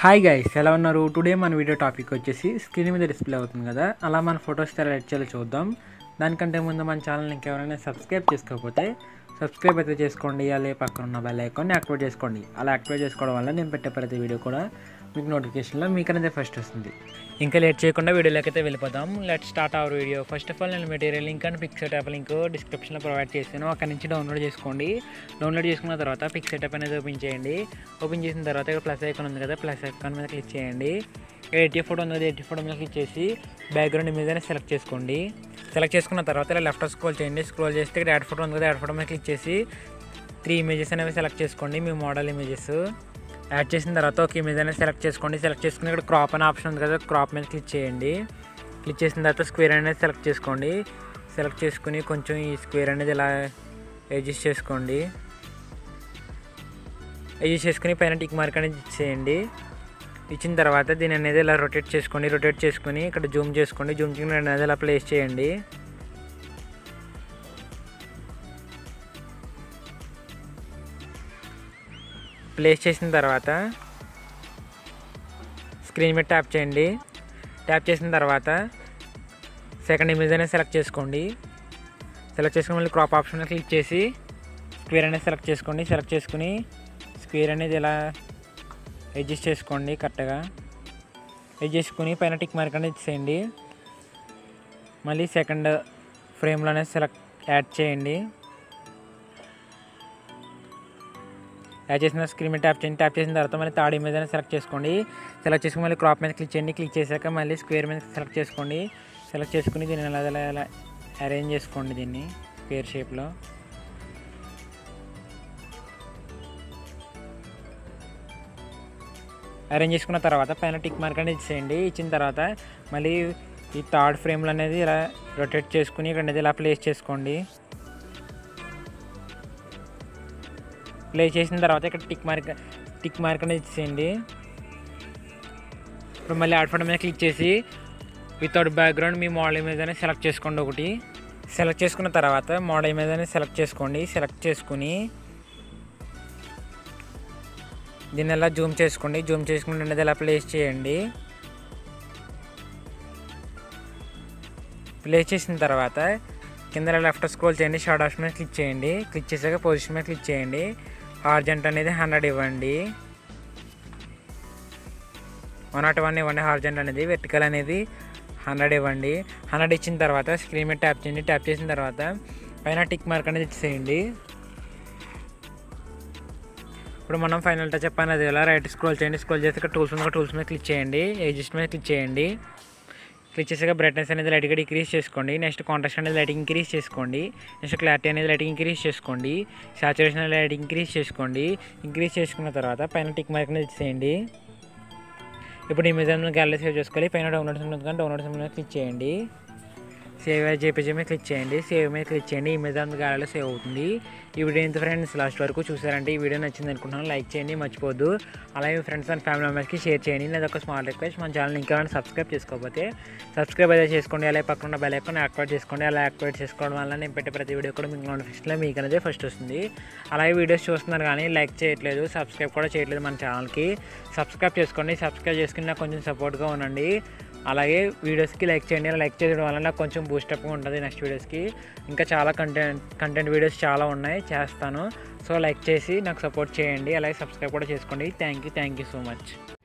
hi guys ఎలా ఉన్నారు today మన వీడియో టాపిక్ వచ్చేసి స్క్రీన్ మీద డిస్ప్లే అవుతుంది కదా అలా మన ఫొటోస్ ఎలా ఎడ్ చేయాలో చూద్దాం దానికంటే ముందు మన ఛానల్ ఇంకెవరైనా సబ్స్క్రైబ్ చేసుకోకపోతే సబ్స్క్రైబ్ అయితే చేసుకోండి అలాగే పక్కన ఉన్న బెల్ ఐకాన్ని యాక్టివేట్ చేసుకోండి అలా యాక్టివేట్ చేసుకోవడం వల్ల నేను పెట్టే ప్రతి వీడియో కూడా మీకు నోటిఫికేషన్లో మీకనేది ఫస్ట్ వస్తుంది ఇంకా లేట్ చేయకుండా వీడియోలోకి అయితే వెళ్ళిపోదాం let start our video first of all నేను material link and Picsart app link డిస్క్రిప్షన్లో ప్రొవైడ్ చేశాను అక్కడ నుంచి డౌన్లోడ్ చేసుకోండి డౌన్లోడ్ చేసుకున్న తర్వాత పిక్సెట్ యాప్ అనేది ఓపెన్ చేయండి ఓపెన్ చేసిన తర్వాత ఇక్కడ ప్లస్ ఐకాన్ ఉంది కదా ప్లస్ ఐకాన్ మీద క్లిక్ చేయండి ఇక్కడ ఎయిటీ ఫోటో ఉంది ఎయిటీ ఫోటో మీద క్లిక్ చేసి బ్యాక్గ్రౌండ్ ఇమేజ్ అనేది సెలెక్ట్ చేసుకోండి సెలెక్ట్ చేసుకున్న తర్వాత ఇలా లెఫ్ట్ స్క్రోల్ చేయండి స్క్రోల్ చేస్తే ఇక్కడ యాడ్ ఫోటో ఉంది కదా యాడ్ ఫోటో మీద క్లిక్ చేసి త్రీ ఇమేజెస్ అనేవి సెలెక్ట్ చేసుకోండి మీ మోడల్ ఇమేజెస్ యాడ్ చేసిన తర్వాత ఒక ఇమేజ్ అనేది సెలెక్ట్ చేసుకోండి సెలెక్ట్ చేసుకుని ఇక్కడ క్రాప్ అనే ఆప్షన్ ఉంది కదా క్రాప్ మీద క్లిక్ చేయండి క్లిక్ చేసిన తర్వాత స్క్వేర్ అనేది సెలెక్ట్ చేసుకోండి సెలెక్ట్ చేసుకుని కొంచెం ఈ స్క్వేర్ అనేది ఇలా అడ్జస్ట్ చేసుకోండి అడ్జస్ట్ చేసుకుని పైన టిక్ మార్క్ అనేది చేయండి ఇచ్చిన తర్వాత దీని అనేది ఇలా రొటేట్ చేసుకోండి రొటేట్ చేసుకుని ఇక్కడ జూమ్ చేసుకోండి జూమ్ చేసుకుని అనేది ఇలా ప్లేస్ చేయండి ప్లేస్ చేసిన తర్వాత స్క్రీన్ మీద ట్యాప్ చేయండి ట్యాప్ చేసిన తర్వాత సెకండ్ ఇమేజ్ అనేది సెలెక్ట్ చేసుకోండి సెలెక్ట్ చేసుకుని మళ్ళీ క్రాప్ ఆప్షన్ మీద క్లిక్ చేసి స్క్వేర్ అనేది సెలెక్ట్ చేసుకోండి సెలెక్ట్ చేసుకుని స్క్వేర్ అనేది ఇలా అడ్జస్ట్ చేసుకోండి కరెక్ట్గా అడ్జస్ట్ చేసుకుని పైన టిక్ మార్క్ అనేది చేయండి మళ్ళీ సెకండ్ ఫ్రేమ్లోనే సెలెక్ట్ యాడ్ చేయండి యాడ్ చేసిన స్క్రీన్ మీద ట్యాప్ చేయండి ట్యాప్ చేసిన తర్వాత మళ్ళీ థర్డ్ ఇమేజ్ అనేది సెలెక్ట్ చేసుకోండి సెలెక్ట్ చేసుకుని మళ్ళీ క్రాప్ మీద క్లిక్ చేయండి క్లిక్ చేశాక మళ్ళీ స్క్వేర్ మీద సెలెక్ట్ చేసుకోండి సెలెక్ట్ చేసుకుని దీన్ని అలా అలా అలా అరేంజ్ చేసుకోండి దీన్ని స్క్వేర్ షేప్లో అరేంజ్ చేసుకున్న తర్వాత పైన టిక్ మార్క్ అనేది ఇచ్చేయండి ఇచ్చిన తర్వాత మళ్ళీ ఈ థర్డ్ ఫ్రేమ్లు అనేది ఇలా రొటేట్ చేసుకుని ఇక్కడ అనేది ఇలా ప్లేస్ చేసుకోండి ప్లే చేసిన తర్వాత ఇక్కడ టిక్ మార్క్ టిక్ మార్క్ అనేది ఇచ్చేయండి ఇప్పుడు మళ్ళీ యాడ్ ఫోటో మీద క్లిక్ చేసి వితౌట్ బ్యాక్గ్రౌండ్ మీ మోడల్ ఇమేజ్ అనేది సెలెక్ట్ చేసుకోండి ఒకటి సెలెక్ట్ చేసుకున్న తర్వాత మోడల్ ఇమేజ్ అనేది సెలెక్ట్ చేసుకోండి సెలెక్ట్ చేసుకుని దీన్ని ఎలా జూమ్ చేసుకోండి జూమ్ చేసుకుని అనేది ఎలా ప్లేస్ చేయండి ప్లేస్ చేసిన తర్వాత కింద లెఫ్ట్ స్క్రోల్ చేయండి షార్ట్ ఆప్షన్ మీద క్లిక్ చేయండి క్లిక్ చేసాక పొజిషన్ మీద క్లిక్ చేయండి హార్జెంట్ అనేది హండ్రెడ్ ఇవ్వండి వన్ నాట్ వన్ ఇవ్వండి హార్జెంట్ అనేది వెర్టికల్ అనేది హండ్రెడ్ ఇవ్వండి హండ్రెడ్ ఇచ్చిన తర్వాత స్క్రీన్ మీద ట్యాప్ చేయండి ట్యాప్ చేసిన తర్వాత పైన టిక్ మార్క్ అనేది ఇచ్చేయండి ఇప్పుడు మనం ఫైనల్ టచ్ అప్ అనేది ఎలా రైట్ స్క్రోల్ చేయండి స్క్రోల్ చేసి ఇక్కడ టూల్స్ ఉన్న టూల్స్ మీద క్లిక్ చేయండి ఎడ్జస్ట్ మీద క్లిక్ చేయండి క్లిక్ చేసాక బ్రైట్నెస్ అనేది లైట్గా డిక్రీస్ చేసుకోండి నెక్స్ట్ కాంట్రాస్ట్ అనేది లైట్ ఇంక్రీజ్ చేసుకోండి నెక్స్ట్ క్లారిటీ అనేది లైట్ ఇంక్రీజ్ చేసుకోండి సాచురేషన్ అనేది లైట్ ఇంక్రీజ్ చేసుకోండి ఇంక్రీజ్ చేసుకున్న తర్వాత పైన టిక్ మార్క్ అనేది చేయండి ఇప్పుడు ఇమేజ్ అనేది గ్యాలరీ సేవ్ చేసుకోవాలి పైన డౌన్లోడ్స్ ఉంటుంది కానీ డౌన్లోడ్స్ మీద క్లిక్ చేయండి సేవ్ యాజ్ జేపీజీ మీద క్లిక్ చేయండి సేవ్ మీద క్లిక్ చేయండి ఇమేజ్ అంతా గ్యాలరీలో సేవ్ అవుతుంది ఈ వీడియో ఎంత ఫ్రెండ్స్ లాస్ట్ వరకు చూసారంటే ఈ వీడియో నచ్చింది అనుకుంటున్నాను లైక్ చేయండి మర్చిపోద్దు అలాగే మీ ఫ్రెండ్స్ అండ్ ఫ్యామిలీ మెంబర్స్కి షేర్ చేయండి లేదా ఒక స్మాల్ రిక్వెస్ట్ మన ఛానల్ ఇంకా సబ్స్క్రైబ్ చేసుకోకపోతే సబ్స్క్రైబ్ అయితే చేసుకోండి అలాగే పక్కన బెల్ ఐకాన్ యాక్టివేట్ చేసుకోండి అలా యాక్టివేట్ చేసుకోవడం వల్ల నేను పెట్టే ప్రతి వీడియో కూడా మీకు నోటిఫికేషన్లో మీకు అనేది ఫస్ట్ వస్తుంది అలాగే వీడియోస్ చూస్తున్నారు కానీ లైక్ చేయట్లేదు సబ్స్క్రైబ్ కూడా చేయట్లేదు మన ఛానల్కి సబ్స్క్రైబ్ చేసుకోండి సబ్స్క్రైబ్ చేసుకుని నాకు కొంచెం సపోర్ట్గా ఉండండి అలాగే వీడియోస్కి లైక్ చేయండి అలా లైక్ చేయడం వల్ల నాకు కొంచెం బూస్టప్గా ఉంటుంది నెక్స్ట్ వీడియోస్కి ఇంకా చాలా కంటెంట్ కంటెంట్ వీడియోస్ చాలా ఉన్నాయి చేస్తాను సో లైక్ చేసి నాకు సపోర్ట్ చేయండి అలాగే సబ్స్క్రైబ్ కూడా చేసుకోండి thank you thank you so much